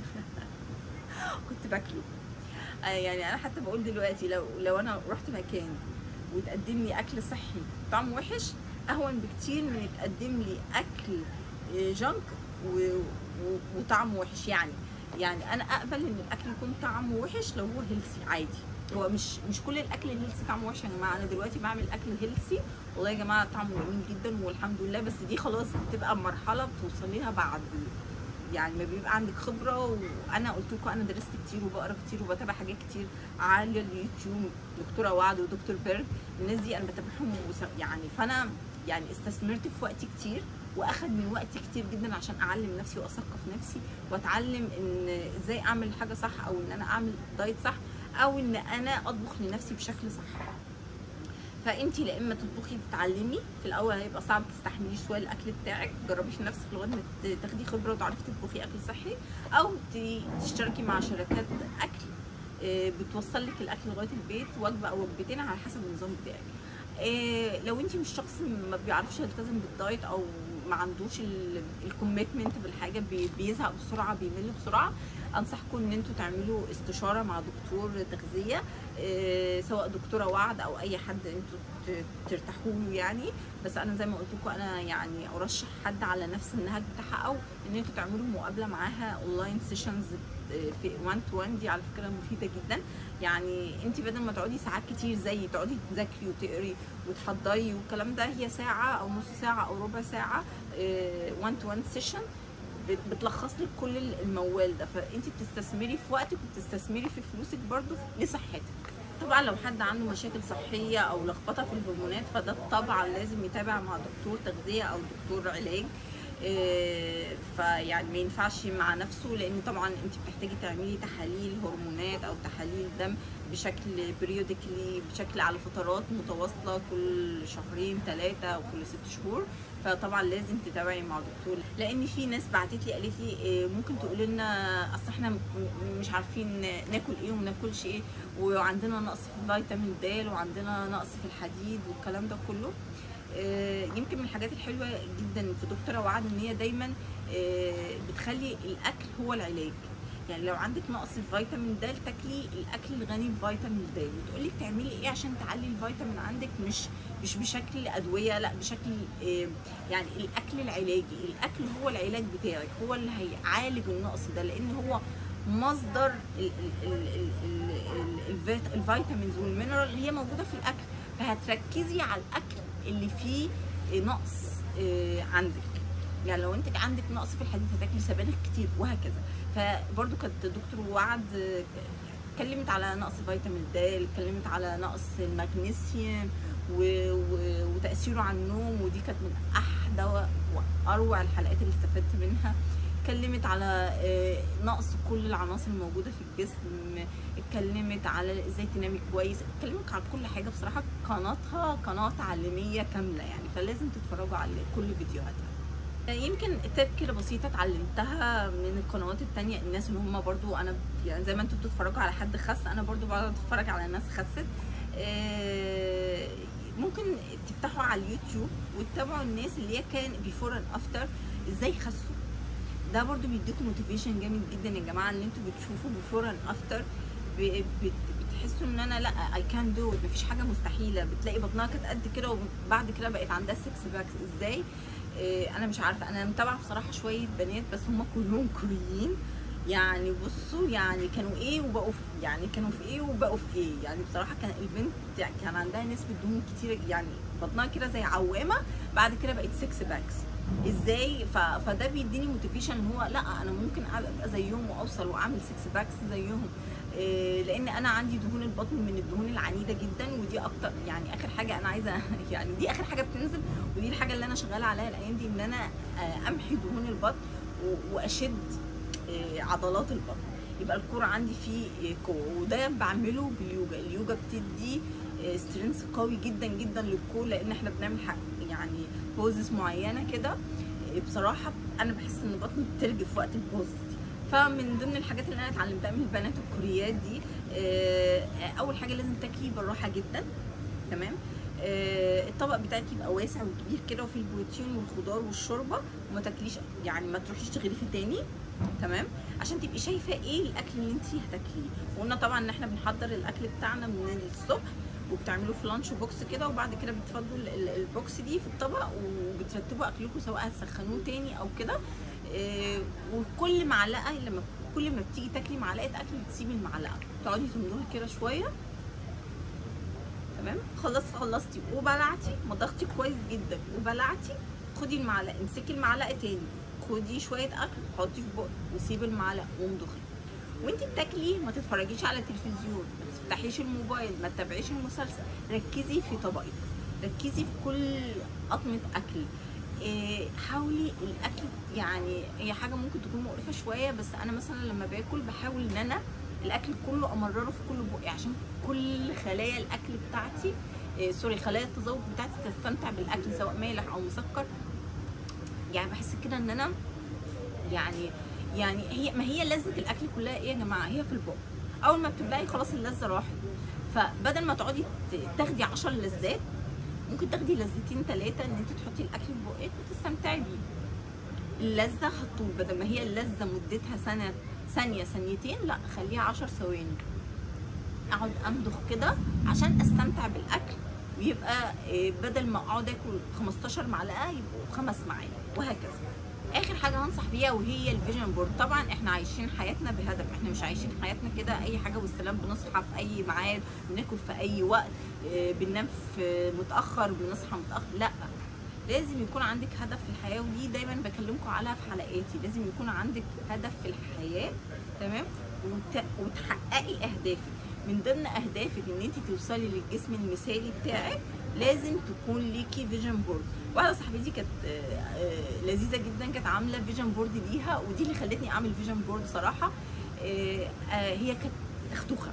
كنت باكله آه يعني انا حتى بقول دلوقتي لو لو انا رحت مكان وتقدم لي اكل صحي طعمه وحش اهون بكتير من يتقدم لي اكل آه، جنك و- و- وطعمه وحش يعني يعني انا اقبل ان الاكل يكون طعمه وحش لو هو هيلثي عادي هو مش مش كل الاكل الهيلثي طعمه وحش يا جماعه انا دلوقتي بعمل اكل هيلثي والله يا جماعه طعمه جميل جدا والحمد لله بس دي خلاص بتبقى مرحله بتوصليها بعد يعني ما بيبقى عندك خبره وانا قلت لكم انا درست كتير وبقرا كتير وبتابع حاجات كتير على اليوتيوب دكتوره وعد ودكتور بيرج الناس دي انا بتابعهم وس- يعني فانا يعني استثمرت في وقتي كتير واخد من وقتي كتير جدا عشان اعلم نفسي واثقف نفسي واتعلم ان ازاي اعمل حاجه صح او ان انا اعمل دايت صح او ان انا اطبخ لنفسي بشكل صح فانت لا اما تطبخي تتعلمي في الاول هيبقى صعب تستحملي شويه الاكل بتاعك جربي في نفسك لغايه ما ت- تاخدي خبره وتعرفي تطبخي اكل صحي او ت- تشتركي مع شركات اكل آه، بتوصل لك الاكل لغايه البيت وجبه او وجبتين على حسب النظام بتاعك آه، لو انت مش شخص ما بيعرفش يلتزم بالدايت او ما عندوش الكوميتمنت بالحاجه بي- بيزهق بسرعه بيمل بسرعه انصحكم ان انتوا تعملوا استشاره مع دكتور تغذيه آه، سواء دكتوره وعد او اي حد انتوا ت- ترتاحوا له يعني بس انا زي ما قلت لكم انا يعني ارشح حد على نفس النهج بتاعها او ان انتوا تعملوا مقابله معاها اونلاين سيشنز في 1 تو 1 دي على فكره مفيده جدا يعني انت بدل ما تقعدي ساعات كتير زي تقعدي تذاكري وتقري وتحضري والكلام ده هي ساعه او نص ساعه او ربع ساعه 1 تو 1 سيشن بتلخص لك كل الموال ده فانت بتستثمري في وقتك وبتستثمري في فلوسك برضو لصحتك طبعا لو حد عنده مشاكل صحيه او لخبطه في الهرمونات فده طبعا لازم يتابع مع دكتور تغذيه او دكتور علاج إيه، فيعني ما ينفعش مع نفسه لان طبعا انت بتحتاجي تعملي تحاليل هرمونات او تحاليل دم بشكل بريوديكلي بشكل على فترات متواصله كل شهرين ثلاثه او كل ست شهور فطبعا لازم تتابعي مع دكتور لان في ناس بعتت لي قالت لي إيه، ممكن تقول لنا اصل احنا م- م- مش عارفين ناكل ايه وما ناكلش ايه وعندنا نقص في فيتامين د وعندنا نقص في الحديد والكلام ده كله آه، يمكن من الحاجات الحلوه جدا في دكتوره وعد ان هي دايما آه، بتخلي الاكل هو العلاج يعني لو عندك نقص في فيتامين د تاكلي الاكل الغني بفيتامين د وتقولي بتعملي ايه عشان تعلي الفيتامين عندك مش مش بشكل ادويه لا بشكل آه، يعني الاكل العلاجي الاكل هو العلاج بتاعك هو اللي هيعالج النقص ده لان هو مصدر ال- ال- ال- ال- ال- ال- الفيت- الفيتامينز والمينرال اللي هي موجوده في الاكل فهتركزي على الاكل اللي فيه نقص آه، عندك يعني لو انت عندك نقص في الحديد هتاكلي سبانخ كتير وهكذا فبرضو كانت دكتور وعد آه، اتكلمت على نقص فيتامين د اتكلمت على نقص المغنيسيوم و... و... وتاثيره على النوم ودي كانت من احدى واروع الحلقات اللي استفدت منها اتكلمت على آه، نقص كل العناصر الموجوده في الجسم اتكلمت على ازاي تنامي كويس اتكلمت على كل حاجه بصراحه قناتها قناه تعليميه كامله يعني فلازم تتفرجوا على كل فيديوهاتها يمكن تip كده بسيطه اتعلمتها من القنوات التانية الناس اللي هم برضو انا يعني زي ما انتوا بتتفرجوا على حد خس انا برضو بقعد اتفرج على ناس خست آه، ممكن تفتحوا على اليوتيوب وتتابعوا الناس اللي هي كان بيفور اند افتر ازاي خسوا ده برضو بيديكم موتيفيشن جامد جدا يا جماعه ان انتوا بتشوفوا بيفور اند افتر بتحسوا ان انا لا اي كان دو مفيش حاجه مستحيله بتلاقي بطنها كانت قد كده وبعد كده بقت عندها 6 باكس ازاي إيه انا مش عارفه انا متابعه بصراحه شويه بنات بس هم كلهم كوريين يعني بصوا يعني كانوا ايه وبقوا في يعني كانوا في ايه وبقوا في ايه يعني بصراحه كان البنت يعني كان عندها نسبه دهون كتيره يعني بطنها كده زي عوامه بعد كده بقت 6 باكس ازاي ف... فده بيديني موتيفيشن ان هو لا انا ممكن ابقى زيهم واوصل واعمل 6 باكس زيهم إيه لان انا عندي دهون البطن من الدهون العنيده جدا ودي اكتر يعني اخر حاجه انا عايزه يعني دي اخر حاجه بتنزل ودي الحاجه اللي انا شغاله عليها الايام دي ان انا آه، امحي دهون البطن و- واشد آه، عضلات البطن يبقى الكور عندي فيه آه، قوه وده بعمله باليوجا اليوجا بتدي سترينث قوي جدا جدا للكور لان احنا بنعمل حق يعني بوزز معينه كده آه، بصراحه انا بحس ان بطني بترجف وقت البوز دي فمن ضمن الحاجات اللي انا اتعلمتها من البنات الكوريات دي آه، اول حاجه لازم تاكلي بالراحه جدا تمام آه، الطبق بتاعك يبقى واسع وكبير كده وفيه البروتين والخضار والشوربه وما تاكليش يعني ما تروحيش تغرفي تاني تمام عشان تبقي شايفه ايه الاكل اللي انت هتاكليه وقلنا طبعا ان احنا بنحضر الاكل بتاعنا من الصبح وبتعملوا في لانش بوكس كده وبعد كده بتفضوا ال- ال- البوكس دي في الطبق وبترتبوا اكلكم سواء هتسخنوه تاني او كده آه، وكل معلقه لما كل ما بتيجي تاكلي معلقه اكل بتسيبي المعلقه تقعدي تمضغي كده شويه تمام خلصت خلصتي وبلعتي مضغتي كويس جدا وبلعتي خدي المعلقه امسكي المعلقه تاني خدي شويه اكل حطي في بقك وسيبي المعلقه وامضغي وانتي بتاكلي ما تتفرجيش على التلفزيون ما تفتحيش الموبايل ما تتابعيش المسلسل ركزي في طبقك ركزي في كل قطمه اكل إيه، حاولي الاكل يعني هي حاجه ممكن تكون مقرفه شويه بس انا مثلا لما باكل بحاول ان انا الاكل كله امرره في كل بقي عشان كل خلايا الاكل بتاعتي إيه سوري خلايا التذوق بتاعتي تستمتع بالاكل سواء مالح او مسكر يعني بحس كده ان انا يعني يعني هي ما هي لذه الاكل كلها ايه يا جماعه هي في البق اول ما بتبداي خلاص اللذه راحت فبدل ما تقعدي ت- تاخدي 10 لذات ممكن تاخدي لذتين ثلاثه ان انت تحطي الاكل في بقك وتستمتعي بيه اللذه هتطول بدل ما هي اللذه مدتها سنه ثانيه ثانيتين لا خليها 10 ثواني اقعد امضغ كده عشان استمتع بالاكل ويبقى إيه، بدل ما اقعد اكل 15 معلقه يبقوا خمس معالق وهكذا اخر حاجه هنصح بيها وهي الفيجن بورد طبعا احنا عايشين حياتنا بهدف احنا مش عايشين حياتنا كده اي حاجه والسلام بنصحى في اي ميعاد بناكل في اي وقت إيه، بننام في متاخر بنصحى متاخر لا لازم يكون عندك هدف في الحياه ودي دايما بكلمكم عليها في حلقاتي لازم يكون عندك هدف في الحياه تمام وت... وتحققي اهدافك من ضمن اهدافك ان انت توصلي للجسم المثالي بتاعك لازم تكون ليكي فيجن بورد واحده صاحبتي كانت آه، آه، لذيذه جدا كانت عامله فيجن بورد ليها ودي اللي خلتني اعمل فيجن بورد صراحه آه، آه، هي كانت اختوخه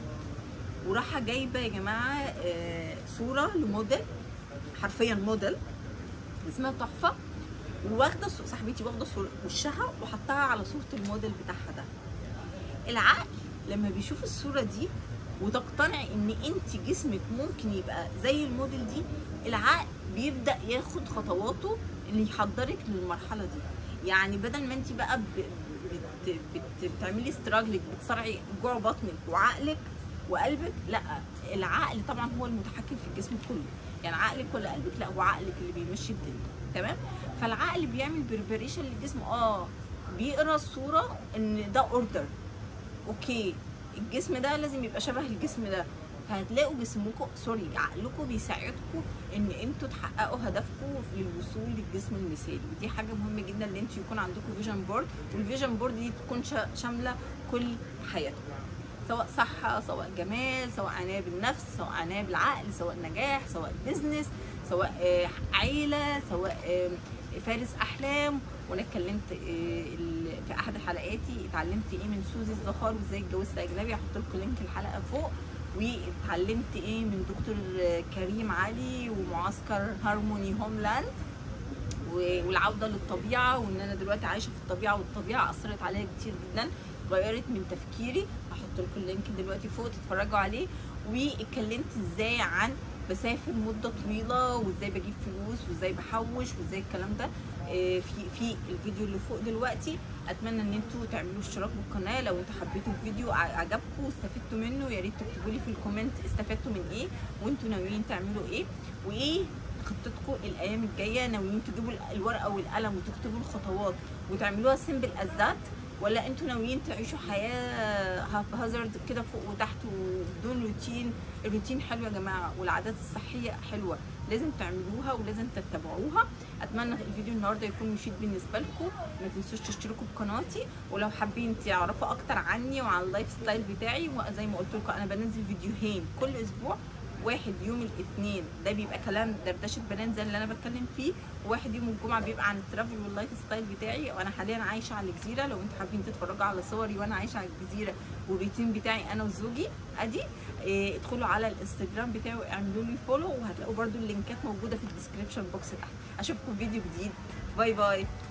وراحه جايبه يا جماعه آه، صوره لموديل حرفيا موديل اسمها تحفه واخده صو- صاحبتي واخده صورة وشها وحطها على صوره الموديل بتاعها ده العقل لما بيشوف الصوره دي وتقتنعي ان انت جسمك ممكن يبقى زي الموديل دي العقل بيبدا ياخد خطواته اللي يحضرك للمرحله دي يعني بدل ما انت بقى ب... بت... بت... بتعملي استراجلك بتصارعي جوه بطنك وعقلك وقلبك لا العقل طبعا هو المتحكم في الجسم كله يعني عقلك ولا قلبك لا هو عقلك اللي بيمشي الدنيا تمام فالعقل بيعمل بريبريشن للجسم اه بيقرا الصوره ان ده اوردر اوكي الجسم ده لازم يبقى شبه الجسم ده فهتلاقوا جسمكم سوري عقلكم بيساعدكم ان انتوا تحققوا هدفكم للوصول للجسم المثالي ودي حاجه مهمه جدا ان انتوا يكون عندكم فيجن بورد والفيجن بورد دي تكون شا- شامله كل حياتكم سواء صحة سواء جمال سواء عناية بالنفس سواء عناية بالعقل سواء نجاح سواء بيزنس سواء آه، عيلة سواء آه، فارس أحلام وأنا اتكلمت آه، ال- في أحد حلقاتي اتعلمت إيه من سوزي الزهار وإزاي اتجوزت أجنبي هحط لكم لينك الحلقة فوق واتعلمت إيه من دكتور آه، كريم علي ومعسكر هارموني هوملاند و- والعوده للطبيعه وان انا دلوقتي عايشه في الطبيعه والطبيعه اثرت عليا كتير جدا غيرت من تفكيري هحط لكم اللينك دلوقتي فوق تتفرجوا عليه واتكلمت ازاي عن بسافر مده طويله وازاي بجيب فلوس وازاي بحوش وازاي الكلام ده آه، في في الفيديو اللي فوق دلوقتي اتمنى ان انتوا تعملوا اشتراك بالقناه لو انتوا حبيتوا الفيديو ع- عجبكم واستفدتوا منه يا ريت تكتبوا لي في الكومنت استفدتوا من ايه وانتوا ناويين تعملوا ايه وايه خطتكم الايام الجايه ناويين تجيبوا الورقه والقلم وتكتبوا الخطوات وتعملوها سيمبل از ذات ولا انتوا ناويين تعيشوا حياه هازارد كده فوق وتحت وبدون روتين الروتين حلو يا جماعه والعادات الصحيه حلوه لازم تعملوها ولازم تتبعوها اتمنى الفيديو النهارده يكون مفيد بالنسبه لكم ما تنسوش تشتركوا بقناتي ولو حابين تعرفوا اكتر عني وعن اللايف ستايل بتاعي وزي ما قلت لكم انا بنزل فيديوهين كل اسبوع واحد يوم الاثنين ده بيبقى كلام دردشه بنات زي اللي انا بتكلم فيه وواحد يوم الجمعه بيبقى عن الترافل واللايف ستايل بتاعي وانا حاليا عايشه على الجزيره لو انتوا حابين تتفرجوا على صوري وانا عايشه على الجزيره والروتين بتاعي انا وزوجي ادي إيه ادخلوا على الانستجرام بتاعي واعملوا لي فولو وهتلاقوا برده اللينكات موجوده في الديسكربشن بوكس تحت اشوفكم في فيديو جديد باي باي